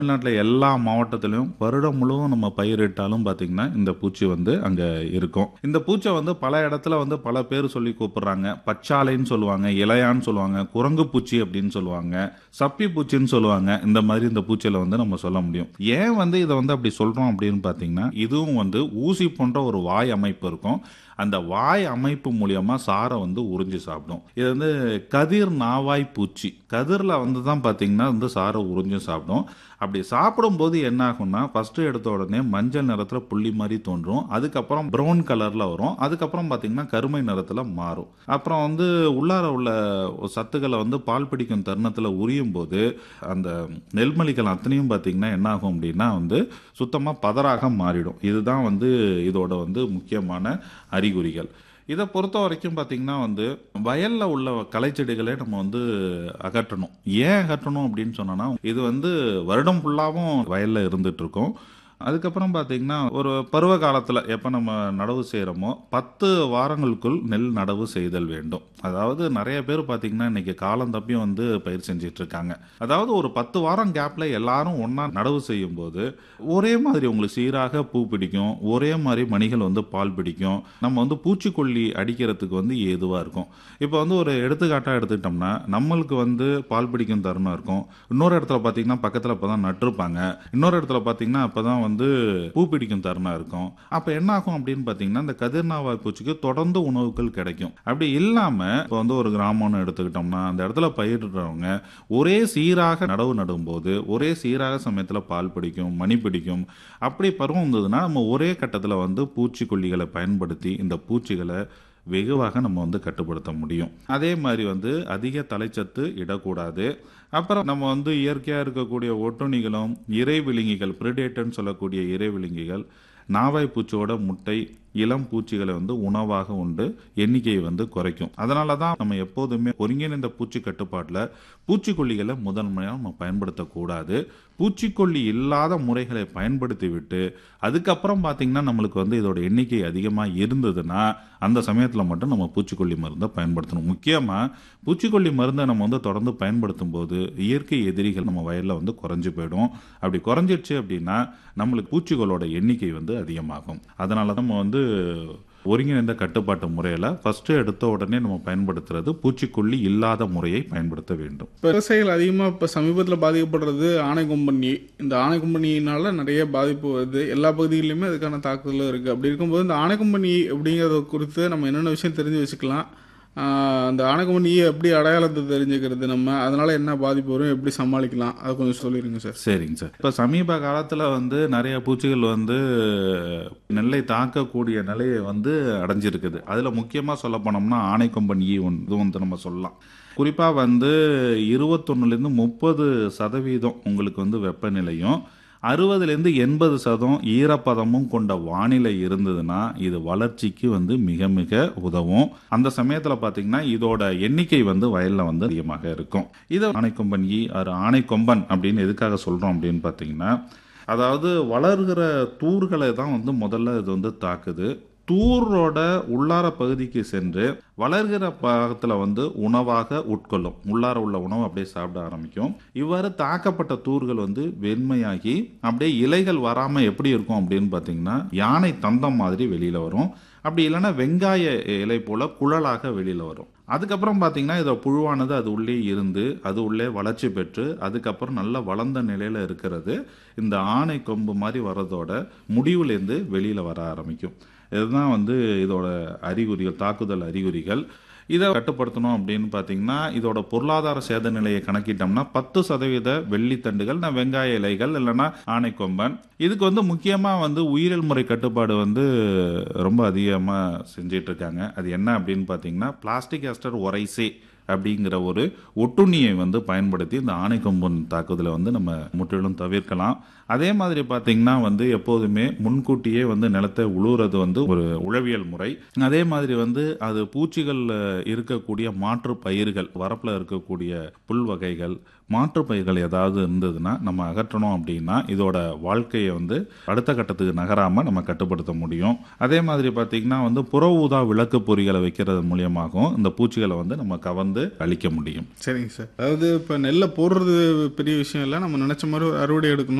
தமிழ்நாட்டில் எல்லா மாவட்டத்திலையும் வருடம் முழுவதும் நம்ம பயிரிட்டாலும் பார்த்தீங்கன்னா இந்த பூச்சி வந்து அங்கே இருக்கும் இந்த பூச்சை வந்து பல இடத்துல வந்து பல பேர் சொல்லி கூப்பிடுறாங்க பச்சாலைன்னு சொல்லுவாங்க இலையான்னு சொல்லுவாங்க குரங்கு பூச்சி அப்படின்னு சொல்லுவாங்க சப்பி பூச்சின்னு சொல்லுவாங்க இந்த மாதிரி இந்த பூச்சியில வந்து நம்ம சொல்ல முடியும் ஏன் வந்து இதை வந்து அப்படி சொல்றோம் அப்படின்னு பார்த்தீங்கன்னா இதுவும் வந்து ஊசி போன்ற ஒரு வாய் அமைப்பு இருக்கும் அந்த வாய் அமைப்பு மூலியமா சாரை வந்து உறிஞ்சி சாப்பிடும் இது வந்து கதிர் நாவாய் பூச்சி கதிரில் வந்து தான் பார்த்தீங்கன்னா வந்து சாரை உறிஞ்சி சாப்பிடும் அப்படி சாப்பிடும்போது என்ன ஆகும்னா ஃபர்ஸ்ட் எடுத்த உடனே மஞ்சள் நிறத்தில் புள்ளி மாதிரி தோன்றும் அதுக்கப்புறம் ப்ரௌன் கலரில் வரும் அதுக்கப்புறம் பார்த்தீங்கன்னா கருமை நிறத்தில் மாறும் அப்புறம் வந்து உள்ளார உள்ள சத்துக்களை வந்து பால் பிடிக்கும் தருணத்தில் உரியும் போது அந்த நெல்மணிகள் அத்தனையும் பார்த்தீங்கன்னா என்ன ஆகும் அப்படின்னா வந்து சுத்தமாக பதறாக மாறிடும் இதுதான் வந்து இதோட வந்து முக்கியமான அறிகுறிகள் இதை பொறுத்த வரைக்கும் பார்த்தீங்கன்னா வந்து வயலில் உள்ள களைச்செடிகளை நம்ம வந்து அகற்றணும் ஏன் அகற்றணும் அப்படின்னு சொன்னோன்னா இது வந்து வருடம் ஃபுல்லாகவும் வயலில் இருந்துட்டு இருக்கும் அதுக்கப்புறம் பார்த்தீங்கன்னா ஒரு பருவ காலத்தில் எப்போ நம்ம நடவு செய்கிறோமோ பத்து வாரங்களுக்குள் நெல் நடவு செய்தல் வேண்டும் அதாவது நிறைய பேர் பார்த்தீங்கன்னா இன்னைக்கு காலம் தப்பியும் வந்து பயிர் செஞ்சிட்டு இருக்காங்க அதாவது ஒரு பத்து வாரம் கேப்பில் எல்லாரும் ஒன்றா நடவு செய்யும் போது ஒரே மாதிரி உங்களுக்கு சீராக பூ பிடிக்கும் ஒரே மாதிரி மணிகள் வந்து பால் பிடிக்கும் நம்ம வந்து பூச்சிக்கொல்லி அடிக்கிறதுக்கு வந்து ஏதுவாக இருக்கும் இப்போ வந்து ஒரு எடுத்துக்காட்டாக எடுத்துக்கிட்டோம்னா நம்மளுக்கு வந்து பால் பிடிக்கும் தருணம் இருக்கும் இன்னொரு இடத்துல பார்த்தீங்கன்னா பக்கத்தில் இப்போ தான் நட்டிருப்பாங்க இன்னொரு இடத்துல பார்த்தீங்கன்னா அப்போ தான் வந்து பூ பிடிக்கும் தருணம் இருக்கும் அப்போ என்ன ஆகும் அப்படின்னு பார்த்தீங்கன்னா இந்த கதிர்நாவாய் பூச்சிக்கு தொடர்ந்து உணவுகள் கிடைக்கும் அப்படி இல்லாமல் இப்போ வந்து ஒரு கிராமம்னு எடுத்துக்கிட்டோம்னா அந்த இடத்துல பயிரிடுறவங்க ஒரே சீராக நடவு நடும்போது ஒரே சீராக சமயத்தில் பால் பிடிக்கும் மணி பிடிக்கும் அப்படி பருவம் இருந்ததுன்னா நம்ம ஒரே கட்டத்தில் வந்து பூச்சிக்கொல்லிகளை பயன்படுத்தி இந்த பூச்சிகளை வெகுவாக நம்ம வந்து கட்டுப்படுத்த முடியும் அதே மாதிரி வந்து அதிக தலைச்சத்து இடக்கூடாது அப்புறம் நம்ம வந்து இயற்கையாக இருக்கக்கூடிய ஒட்டுண்ணிகளும் இறை விழுங்கிகள் பிரிடேட்டர்னு சொல்லக்கூடிய இறை விழுங்கிகள் நாவாய் பூச்சியோட முட்டை இளம் பூச்சிகளை வந்து உணவாக உண்டு எண்ணிக்கையை வந்து குறைக்கும் அதனால தான் நம்ம எப்போதுமே ஒருங்கிணைந்த பூச்சி கட்டுப்பாட்டில் பூச்சிக்கொல்லிகளை முதன்மையாக நம்ம பயன்படுத்தக்கூடாது பூச்சிக்கொல்லி இல்லாத முறைகளை பயன்படுத்தி விட்டு அதுக்கப்புறம் பார்த்தீங்கன்னா நம்மளுக்கு வந்து இதோட எண்ணிக்கை அதிகமாக இருந்ததுன்னா அந்த சமயத்தில் மட்டும் நம்ம பூச்சிக்கொல்லி மருந்தை பயன்படுத்தணும் முக்கியமாக பூச்சிக்கொல்லி மருந்தை நம்ம வந்து தொடர்ந்து பயன்படுத்தும் போது இயற்கை எதிரிகள் நம்ம வயலில் வந்து குறைஞ்சு போயிடும் அப்படி குறைஞ்சிடுச்சு அப்படின்னா நம்மளுக்கு பூச்சிகளோட எண்ணிக்கை வந்து அதிகமாகும் அதனால நம்ம வந்து ஒருங்கிணைந்த கட்டுப்பாட்டு முறையில் ஃபஸ்ட்டு எடுத்த உடனே நம்ம பயன்படுத்துறது பூச்சிக்கொல்லி இல்லாத முறையை பயன்படுத்த வேண்டும் இப்போ விவசாயிகள் அதிகமாக இப்போ சமீபத்தில் பாதிக்கப்படுறது ஆணை கொம்பனி இந்த ஆணை கொம்பனியினால நிறைய பாதிப்பு வருது எல்லா பகுதிகளிலுமே அதுக்கான தாக்குதலும் இருக்குது அப்படி இருக்கும்போது இந்த ஆணை கொம்பனி அப்படிங்கிறத குறித்து நம்ம என்னென்ன விஷயம் தெரிஞ்சு வச்சுக்கலாம் ஆஹ் அந்த ஆணைக்கம்பனியை எப்படி அடையாளத்தை தெரிஞ்சுக்கிறது நம்ம அதனால என்ன பாதிப்பு வரும் எப்படி சமாளிக்கலாம் அதை கொஞ்சம் சொல்லிடுங்க சார் சரிங்க சார் இப்போ சமீப காலத்தில் வந்து நிறைய பூச்சிகள் வந்து நெல்லை தாக்கக்கூடிய நிலையை வந்து அடைஞ்சிருக்குது அதில் முக்கியமாக சொல்ல போனோம்னா ஆணைக்கொம்பன் ஈ ஒன்று இது வந்து நம்ம சொல்லலாம் குறிப்பாக வந்து இருபத்தொன்னுலேருந்து முப்பது சதவீதம் உங்களுக்கு வந்து வெப்பநிலையும் அறுபதுலேருந்து எண்பது சதம் ஈரப்பதமும் கொண்ட வானிலை இருந்ததுன்னா இது வளர்ச்சிக்கு வந்து மிக மிக உதவும் அந்த சமயத்தில் பார்த்தீங்கன்னா இதோட எண்ணிக்கை வந்து வயலில் வந்து அதிகமாக இருக்கும் இதை ஆணைக்கொம்பன் ஈ அது ஆணைக்கொம்பன் அப்படின்னு எதுக்காக சொல்கிறோம் அப்படின்னு பார்த்தீங்கன்னா அதாவது வளர்கிற தூர்களை தான் வந்து முதல்ல இது வந்து தாக்குது தூரோட உள்ளார பகுதிக்கு சென்று வளர்கிற பாகத்தில் வந்து உணவாக உட்கொள்ளும் உள்ளார உள்ள உணவு அப்படியே சாப்பிட ஆரம்பிக்கும் இவ்வாறு தாக்கப்பட்ட தூர்கள் வந்து வெண்மையாகி அப்படியே இலைகள் வராமல் எப்படி இருக்கும் அப்படின்னு பார்த்தீங்கன்னா யானை தந்தம் மாதிரி வெளியில் வரும் அப்படி இல்லைன்னா வெங்காய இலை போல குழலாக வெளியில் வரும் அதுக்கப்புறம் பார்த்தீங்கன்னா இதோ புழுவானது அது உள்ளே இருந்து அது உள்ளே வளர்ச்சி பெற்று அதுக்கப்புறம் நல்ல வளர்ந்த நிலையில் இருக்கிறது இந்த ஆணை கொம்பு மாதிரி வர்றதோட முடிவுலேருந்து வெளியில் வர ஆரம்பிக்கும் இதுதான் வந்து இதோட அறிகுறிகள் தாக்குதல் அறிகுறிகள் இதை கட்டுப்படுத்தணும் அப்படின்னு பார்த்தீங்கன்னா இதோட பொருளாதார சேத நிலையை கணக்கிட்டோம்னா பத்து சதவீத வெள்ளித்தண்டுகள் நான் வெங்காய இலைகள் இல்லைன்னா ஆணைக்கொம்பன் இதுக்கு வந்து முக்கியமாக வந்து உயிரியல் முறை கட்டுப்பாடு வந்து ரொம்ப அதிகமாக செஞ்சிட்டு இருக்காங்க அது என்ன அப்படின்னு பார்த்தீங்கன்னா பிளாஸ்டிக் எஸ்டர் ஒரைசே அப்படிங்கிற ஒரு ஒட்டுண்ணியை வந்து பயன்படுத்தி இந்த ஆணைக்கொம்பன் தாக்குதலை வந்து நம்ம முற்றிலும் தவிர்க்கலாம் அதே மாதிரி பார்த்தீங்கன்னா வந்து எப்போதுமே முன்கூட்டியே வந்து நிலத்தை உழுவுறது வந்து ஒரு உழவியல் முறை அதே மாதிரி வந்து அது பூச்சிகள் இருக்கக்கூடிய மாற்று பயிர்கள் வரப்பில் இருக்கக்கூடிய புல் வகைகள் மாற்று பயிர்கள் ஏதாவது இருந்ததுன்னா நம்ம அகற்றணும் அப்படின்னா இதோட வாழ்க்கையை வந்து அடுத்த கட்டத்துக்கு நகராம நம்ம கட்டுப்படுத்த முடியும் அதே மாதிரி பார்த்தீங்கன்னா வந்து புற ஊதா விளக்கு பொறிகளை வைக்கிறது மூலியமாகவும் இந்த பூச்சிகளை வந்து நம்ம கவர்ந்து அழிக்க முடியும் சரிங்க சார் அதாவது இப்போ நெல்லை போடுறது பெரிய விஷயம் இல்லை நம்ம நினச்ச மாதிரி ஒரு அறுவடை எடுக்கணும்